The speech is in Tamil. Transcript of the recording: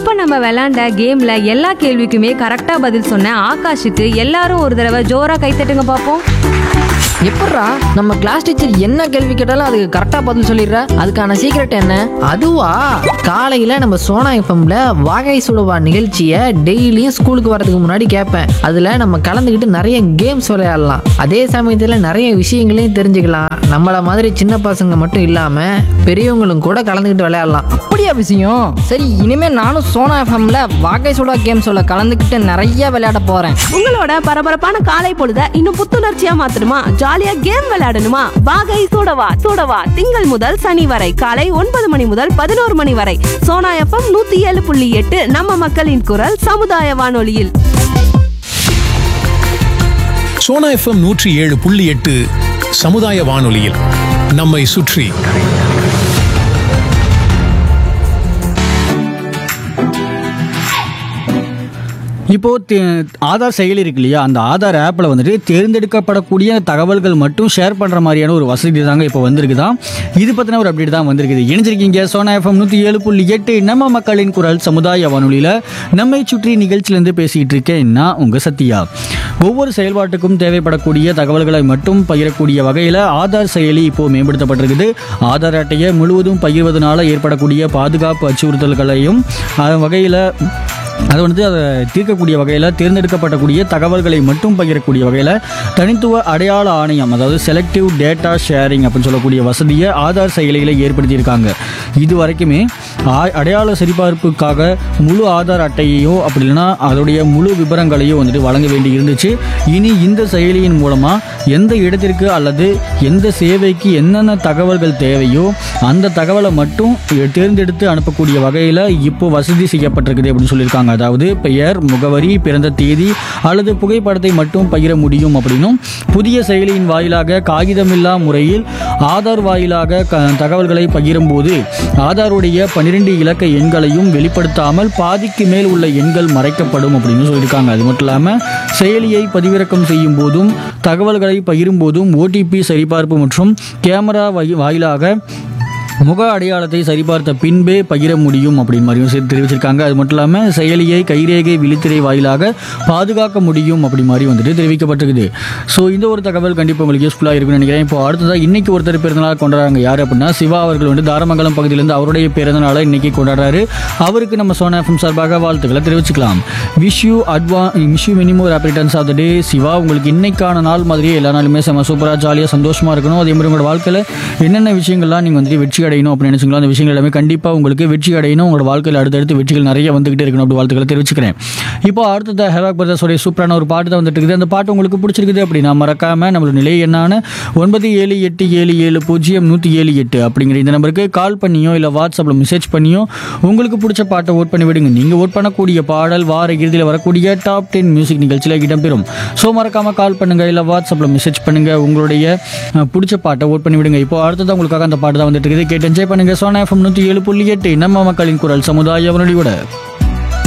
இப்ப நம்ம விளையாண்ட கேம்ல எல்லா கேள்விக்குமே கரெக்டா பதில் சொன்ன ஆகாஷுக்கு எல்லாரும் ஒரு தடவை ஜோரா கைத்தட்டுங்க பாப்போம் எப்பட்றா நம்ம கிளாஸ் டீச்சர் என்ன கேள்வி கேட்டாலும் அதுக்கு கரெக்டாக பதில் சொல்லிடுறா அதுக்கான சீக்ரெட் என்ன அதுவா காலையில் நம்ம சோனா எஃப்எம்ல வாகை சுடுவா நிகழ்ச்சியை டெய்லியும் ஸ்கூலுக்கு வரதுக்கு முன்னாடி கேட்பேன் அதில் நம்ம கலந்துக்கிட்டு நிறைய கேம்ஸ் விளையாடலாம் அதே சமயத்தில் நிறைய விஷயங்களையும் தெரிஞ்சுக்கலாம் நம்மளை மாதிரி சின்ன பசங்க மட்டும் இல்லாமல் பெரியவங்களும் கூட கலந்துக்கிட்டு விளையாடலாம் அப்படியா விஷயம் சரி இனிமே நானும் சோனா எஃப்எம்ல வாகை சுடா கேம் சொல்ல கலந்துக்கிட்டு நிறைய விளையாட போறேன் உங்களோட பரபரப்பான காலை பொழுத இன்னும் புத்துணர்ச்சியா மாத்தணுமா ஜாலியா கேம் விளையாடணுமா வாகை சூடவா சூடவா திங்கள் முதல் சனி வரை காலை ஒன்பது மணி முதல் பதினோரு மணி வரை சோனா எஃப்எம் நூத்தி ஏழு புள்ளி எட்டு நம்ம மக்களின் குரல் சமுதாய வானொலியில் சோனா எஃப்எம் நூற்றி ஏழு புள்ளி எட்டு சமுதாய வானொலியில் நம்மை சுற்றி இப்போ தே- ஆதார் செயலி இருக்கு இல்லையா அந்த ஆதார் ஆப்பில் வந்துட்டு தேர்ந்தெடுக்கப்படக்கூடிய தகவல்கள் மட்டும் ஷேர் பண்ணுற மாதிரியான ஒரு வசதி தாங்க இப்போ வந்திருக்குதான் இது பற்றின ஒரு அப்டேட் தான் வந்திருக்குது இணைஞ்சிருக்கீங்க சோனா எஃப்எம் நூற்றி ஏழு புள்ளி எட்டு நம்ம மக்களின் குரல் சமுதாய வானொலியில் நம்மை சுற்றி நிகழ்ச்சியிலேருந்து பேசிக்கிட்டு இருக்கேன் நான் உங்கள் சத்யா ஒவ்வொரு செயல்பாட்டுக்கும் தேவைப்படக்கூடிய தகவல்களை மட்டும் பகிரக்கூடிய வகையில் ஆதார் செயலி இப்போ மேம்படுத்தப்பட்டிருக்குது ஆதார் அட்டையை முழுவதும் பகிர்வதனால ஏற்படக்கூடிய பாதுகாப்பு அச்சுறுத்தல்களையும் அதன் வகையில் அது வந்து அதை தீர்க்கக்கூடிய வகையில் தேர்ந்தெடுக்கப்படக்கூடிய தகவல்களை மட்டும் பகிரக்கூடிய வகையில் தனித்துவ அடையாள ஆணையம் அதாவது செலக்டிவ் டேட்டா ஷேரிங் அப்படின்னு சொல்லக்கூடிய வசதியை ஆதார் செயலிகளை ஏற்படுத்தியிருக்காங்க இது வரைக்குமே ஆ- அடையாள சரிபார்ப்புக்காக முழு ஆதார் அட்டையையோ அப்படி இல்லைன்னா அதோடைய முழு விவரங்களையோ வந்துட்டு வழங்க வேண்டி இருந்துச்சு இனி இந்த செயலியின் மூலமாக எந்த இடத்திற்கு அல்லது எந்த சேவைக்கு என்னென்ன தகவல்கள் தேவையோ அந்த தகவலை மட்டும் தேர்ந்தெடுத்து அனுப்பக்கூடிய வகையில் இப்போ வசதி செய்யப்பட்டிருக்குது அப்படின்னு சொல்லியிருக்காங்க அதாவது பெயர் முகவரி பிறந்த தேதி அல்லது புகைப்படத்தை மட்டும் பகிர முடியும் அப்படின்னும் புதிய செயலியின் வாயிலாக காகிதமில்லா முறையில் ஆதார் வாயிலாக க- தகவல்களை பகிரும்போது ஆதாருடைய பன்னிரெண்டு இலக்க எண்களையும் வெளிப்படுத்தாமல் பாதிக்கு மேல் உள்ள எண்கள் மறைக்கப்படும் அப்படின்னு சொல்லியிருக்காங்க அது மட்டும் இல்லாமல் செயலியை பதிவிறக்கம் செய்யும் போதும் தகவல்களை பகிரும் போதும் ஓடிபி சரிபார்ப்பு மற்றும் கேமரா வாயி- வாயிலாக முக அடையாளத்தை சரிபார்த்த பின்பே பகிர முடியும் அப்படின்னு மாதிரியும் சரி தெரிவிச்சிருக்காங்க அது மட்டும் இல்லாமல் செயலியை கைரேகை விழித்திரை வாயிலாக பாதுகாக்க முடியும் அப்படி மாதிரி வந்துட்டு தெரிவிக்கப்பட்டிருக்குது ஸோ இந்த ஒரு தகவல் கண்டிப்பாக உங்களுக்கு யூஸ்ஃபுல்லாக இருக்கும்னு நினைக்கிறேன் இப்போ அடுத்ததாக இன்னைக்கு ஒருத்தர் பிறந்தநாள் கொண்டாடுறாங்க யார் அப்படின்னா சிவா அவர்கள் வந்து தாரமங்கலம் பகுதியிலேருந்து அவருடைய பிறந்தநாளை இன்னைக்கு கொண்டாடுறாரு அவருக்கு நம்ம சோனா எஃப்எம் சார்பாக வாழ்த்துக்களை தெரிவிச்சுக்கலாம் விஷ் யூ அட்வா wish you minimum happiness of the day Siva உங்களுக்கு இன்னைக்கான நாள் மாதிரியே எல்லா நாளுமே செம்ம சூப்பராக ஜாலியாக சந்தோஷமாக இருக்கணும் அதே மாதிரி உங்களோட வாழ்க்கையில் என்னென்ன விஷயங்கள்லாம் நீங்கள் வந்துட்டு வெற்றி அடையணும் அப்படின்னு நினைச்சீங்களோ அந்த விஷயங்கள் எல்லாமே கண்டிப்பாக உங்களுக்கு வெற்றி அடையணும் உங்களோட வாழ்க்கையில் அடுத்தடுத்து வெற்றிகள் நிறைய வந்துகிட்டே இருக்கணும் அப்படி வாழ்த்துக்களை தெரிவிச்சுக்கிறேன் இப்போ அடுத்தது ஹேவாக் பிரதர்ஸோடைய சூப்பரான ஒரு பாட்டு தான் வந்துட்டு இருக்குது அந்த பாட்டு உங்களுக்கு பிடிச்சிருக்குது அப்படின்னா மறக்காம நம்மளோட நிலை என்னான ஒன்பது ஏழு எட்டு ஏழு ஏழு பூஜ்ஜியம் நூற்றி ஏழு எட்டு அப்படிங்கிற இந்த நம்பருக்கு கால் பண்ணியோ இல்லை வாட்ஸ்அப்பில் மெசேஜ் பண்ணியோ உங்களுக்கு பிடிச்ச பாட்டை ஓட் பண்ணி விடுங்க நீங்கள் ஓட் பண்ணக்கூடிய பாடல் வார இறுதியில் வரக்கூடிய டாப் டென் மியூசிக் நிகழ்ச்சியில் இடம்பெறும் ஸோ மறக்காம கால் பண்ணுங்க இல்லை வாட்ஸ்அப்பில் மெசேஜ் பண்ணுங்க உங்களுடைய அஹ், பிடிச்ச பாட்டை ஓட் பண்ணி விடுங்க இப்போ அடுத்தது உங்களுக்காக அந்த பாட்டு தான் வந்துட்டு இருக்குது கேட்டு என்ஜாய் பண்ணுங்க சோனா எஃப்எம் நூற்றி ஏழு புள்ளி எட்டு நம்ம மக்களின் குரல் சமுதாய அவனோட